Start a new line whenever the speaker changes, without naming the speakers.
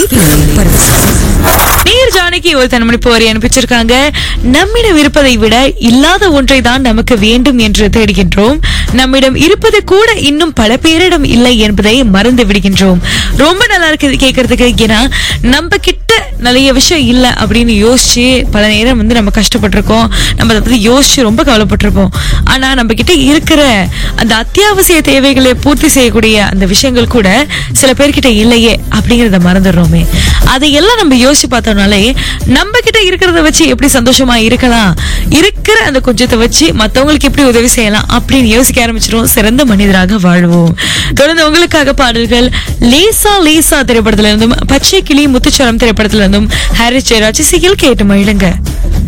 நீர் ஜானகி ஒரு தன்மணி போரை அனுப்பிச்சிருக்காங்க நம்மிடம் இருப்பதை விட இல்லாத ஒன்றை தான் நமக்கு வேண்டும் என்று தேடுகின்றோம் நம்மிடம் இருப்பது கூட இன்னும் பல பேரிடம் இல்லை என்பதை மறந்து விடுகின்றோம் ரொம்ப நல்லா இருக்குது கேட்கறதுக்கு ஏன்னா நம்ம கிட்ட நிறைய விஷயம் இல்ல அப்படின்னு யோசிச்சு பல நேரம் வந்து நம்ம கஷ்டப்பட்டிருக்கோம் நம்ம அதை பத்தி யோசிச்சு ரொம்ப கவலைப்பட்டிருப்போம் ஆனா நம்ம கிட்ட இருக்கிற அந்த அத்தியாவசிய தேவைகளை பூர்த்தி செய்யக்கூடிய அந்த விஷயங்கள் கூட சில பேர்கிட்ட இல்லையே அப்படிங்கறத மறந்துடுறோமே அதையெல்லாம் நம்ம யோசிச்சு பார்த்தோம்னாலே நம்ம கிட்ட இருக்கிறத வச்சு எப்படி சந்தோஷமா இருக்கலாம் இருக்கிற அந்த கொஞ்சத்தை வச்சு மத்தவங்களுக்கு எப்படி உதவி செய்யலாம் அப்படின்னு யோசிக்க ஆரம்பிச்சிரும் சிறந்த மனிதராக வாழ்வோம் தொடர்ந்து உங்களுக்காக பாடல்கள் லேசா லேசா திரைப்படத்துல இருந்தும் பச்சை கிளி முத்துச்சரம் திரைப்படத்துல இருந்தும் ஹாரிஸ் ஜெயராஜ் இசையில் கேட்டு மகிழுங்க